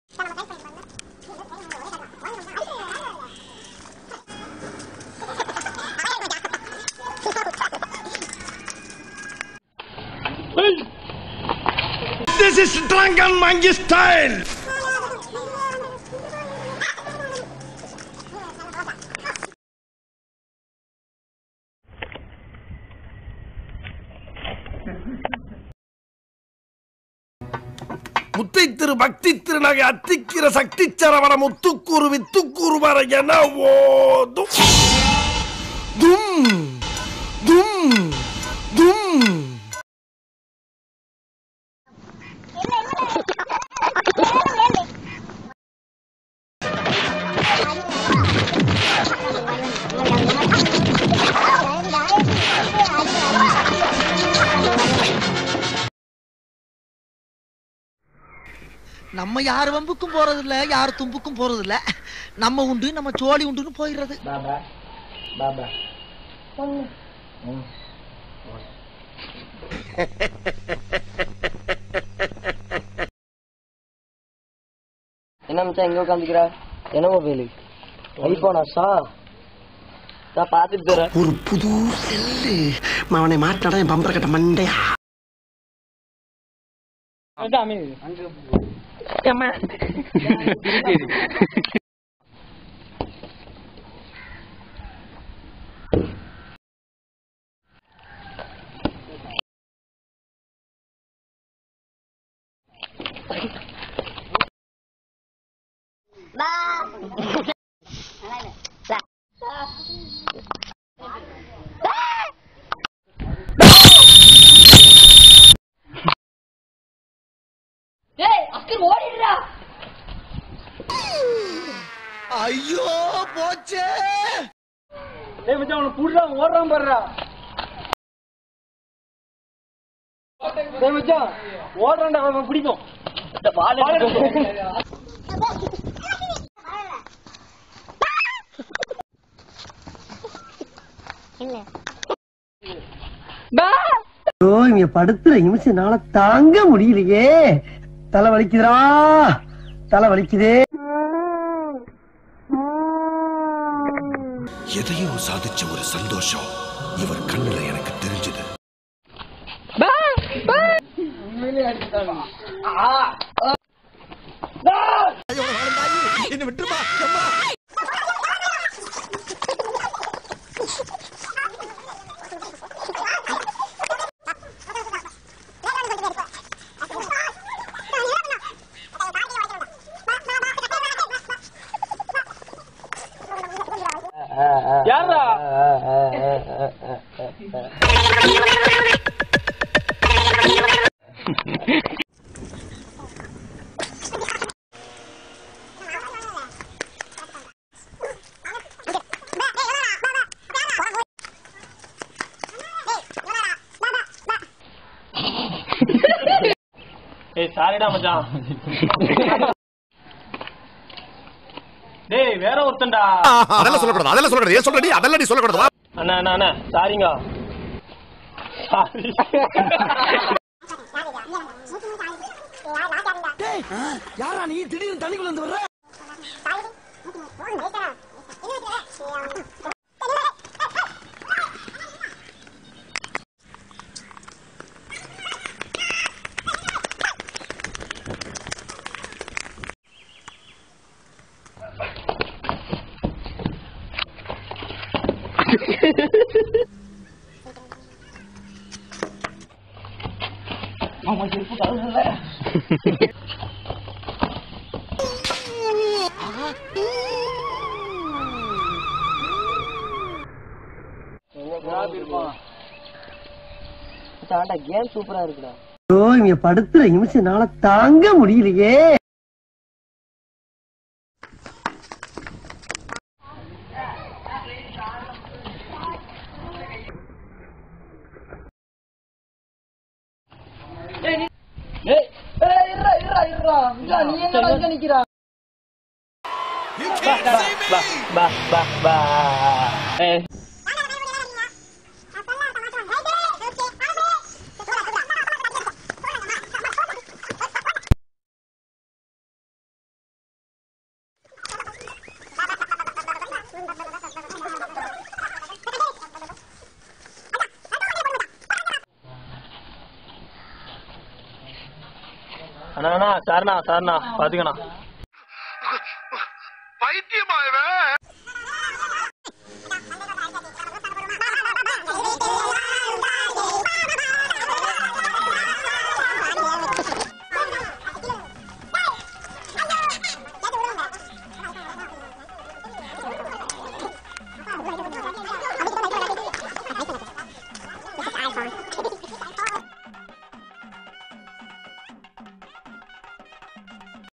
This is Drunken Monkey style. முத்தை திரு பக்தி திருநகை அத்திக்கிற சக்தி சரவண முத்துக்கூறு வித்துக்கூறு வர என ஓதும் தும் தும் தும் நம்ம யார் வம்புக்கும் போறது இல்ல யார் தும்புக்கும் போறது இல்ல நம்ம உண்டு நம்ம சோழி உண்டுன்னு போயிடுறது பாபா பாபா என்ன மச்சான் எங்க உட்காந்துக்கிறா என்ன மொபைலு ஐபோனா சா நான் பார்த்துட்டு தரேன் ஒரு புது செல்லு அவனை மாட்டாடா என் பம்பர கட்ட மண்டையா ஐயோ போச்சே ஏய் மச்சான் அவனை புடுறா ஓடுறான் பாருடா ஏய் மச்சான் ஓடுறான்டா அவன் பிடிக்கும் ஐயோ இங்க படுத்துற நிமிஷம்னால தாங்க முடியலையே தலை வலிக்குதுடா தலை வலிக்குதே எதையோ சாதிச்ச ஒரு சந்தோஷம் இவர் கண்ணுல எனக்கு தெரிஞ்சது என்ன விட்டுருமா அம்மா. யாரா ஏய் சாரிடா மச்சான் டேய் வேற ஒருத்தன்டா அதெல்லாம் சொல்லக்கூடாது அதெல்லாம் சொல்லக்கூடாது ஏன் சொல்றடி அதெல்லாம் நீ சொல்லக்கூடாது வா. அண்ணா அண்ணா அண்ணா சாரிங்க சாரி யாரா நீ திடீர்னு தண்ணிக்குள்ள இருந்து வர்ற கேம் சூப்பரா இருக்குடா ஐயோ இங்க படுத்துற நிமிஷம்னால தாங்க முடியலையே பா பா பா பா ஏய் அண்ணா அண்ணா சார்ண்ணா சார்ண்ணா பாத்துக்கண்ணா